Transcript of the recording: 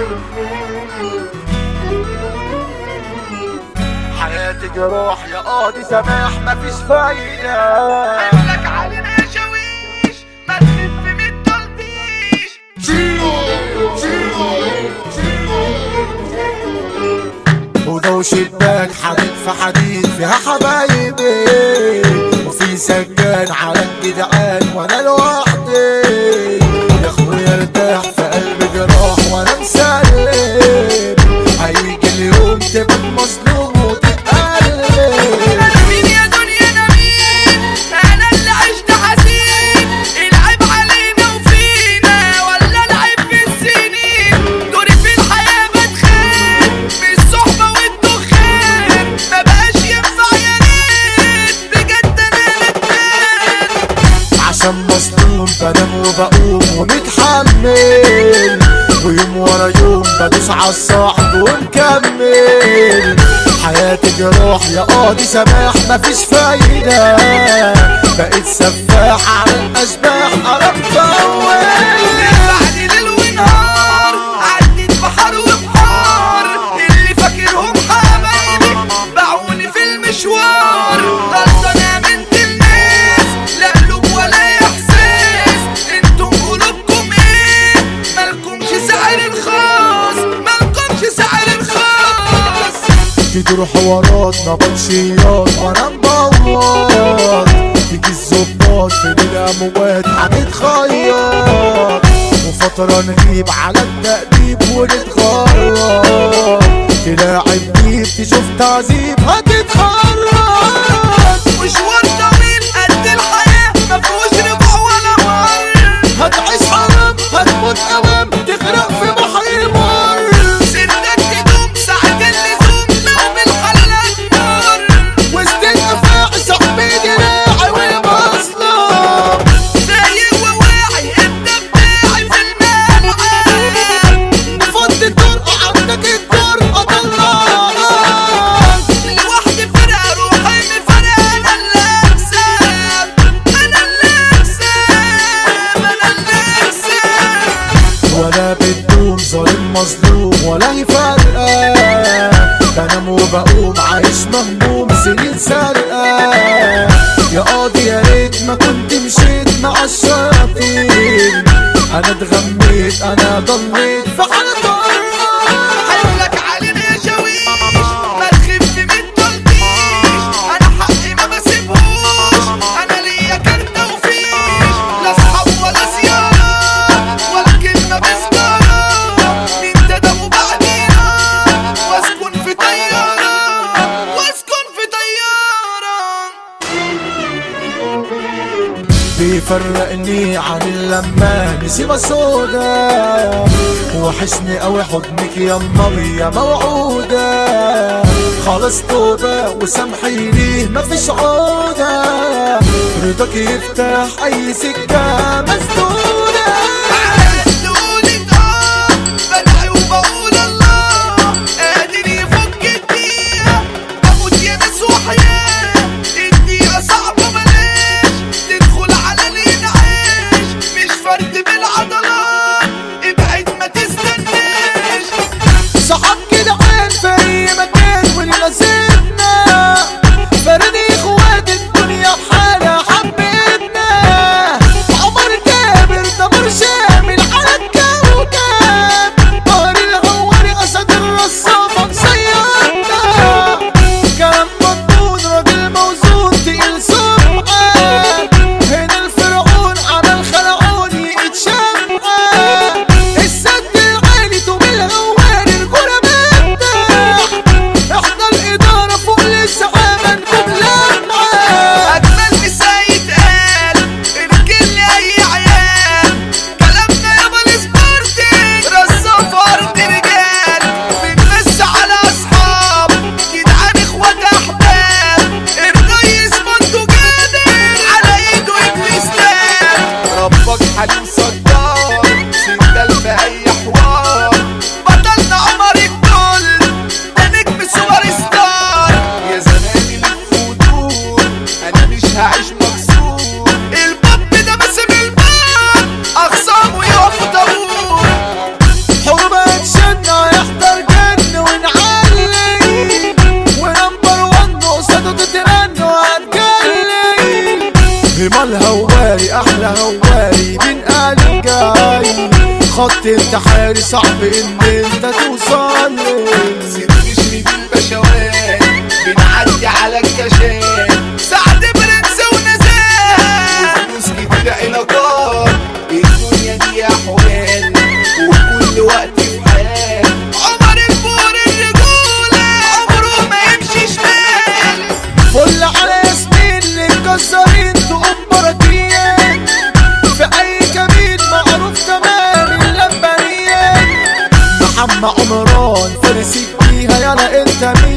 حياتي جراح يا قاضي سماح مفيش فايدة عملك علينا شاويش ما تخف من التلطيش وده وشباك حديد في حديد فيها حبايبي وفي سجان على الجدعان وانا لوحدي يا اخويا ارتاح في قلبي جراح وانا مسلم هيجي اليوم تبقى مظلوم وتتقلب انا مين يا دنيا انا مين انا اللي عشت حزين العيب علينا وفينا ولا العيب في السنين دوري في الحياة بتخان من الصحبة والدخان ما بقاش ينفع يا ريت بجد انا ندمان عشان مظلوم بنام وبقوم ومتحمل ويوم ورا يوم بدوس عالصاحب ومكمل حياتي جراح يا قاضي سماح مفيش فايدة بقيت سفاح على الأشباح أنا مطول بعد ليل ونهار عديت بحر وبحار اللي فاكرهم حبايبي باعوني في المشوار غلطان امنت الناس لا قلوب ولا احساس انتم قلوبكم ايه مالكمش سعر الخاص مالكمش سعر الخاص تدور حوارات نبطشيات وانا مبوط تيجي الظباط في الاموات هنتخيط وفترة نغيب على التأديب ونتغرب تلاعب بيب تشوف تعذيب هتتخرج مشوار طويل قد الحياة مفهوش ربع ولا مر هتعيش حرام هتموت اوام تغرق في بحر المر سنك تدوم ساعة اللزوم لو بالحلال نار وسط الافاعي صاحبي دراعي ومظلوم سايق وواعي انت بتاعي في الملعب فض الطرقة عندك الطرقة طلعها لوحدي فرقة روحي مفرقة انا اللي اكسب انا اللي اكسب انا اللي اكسب ولا بتدوم ظالم مظلوم ولا هي فارقة بنام وبقوم عايش مهموم سنين سارقة يا قاضي يا ريت ما كنت مشيت مع الشياطين انا اتغميت انا ضليت في حالة حملك علينا يا شاويش ما تخف من تلطيش انا حقي ما بسيبهوش انا ليا كارتة وفيش لا اصحاب ولا زيارة ولا كلمة بسجارة مين تدموا بعدينا واسكن في طيارة واسكن في طيارة بيفرقني عن اللمة نسيبة سودا وحشني قوي حضنك يا مامي يا موعودة خلاص توبة وسامحي لي مفيش عودة رضاك يفتح أي سكة مسدودة قولت اه بدعي وبقول الله قادر يفك الدقيقة بموت يا ناس وحياة الدقيقة صعبة بلاش تدخل على الانعاش مش فرد بالعضلات ابعد ما تستناش صحاب كده عين في أي مكان ونلازمنا فردي اخوات الدنيا بحالها حبيتنا عمر كابر دمر شامل على الكوكب طار الهواري اسد الرصافة مسيرنا كلام مضمون راجل موزون تقيل سمعة هنا الفرعون عمل خلعون يتشمع السد العالي طوب الهواري الغرباء عالهواري احلى هواري من قلب جاي خط انتحاري صعب ان انت توصل ست بشري بالبشوات بنعدي على الكشات سعد برنس ونزال فلوس كتير علاقات الدنيا دي احوال وكل وقت في حال عمر الفور الرجولة عمره ما يمشي شمال فل على ياسمين اللي مكسرين تقوم براكين في اي كمين معروف تمام اللمبريين محمد عمران فارس فيها يلا انت مين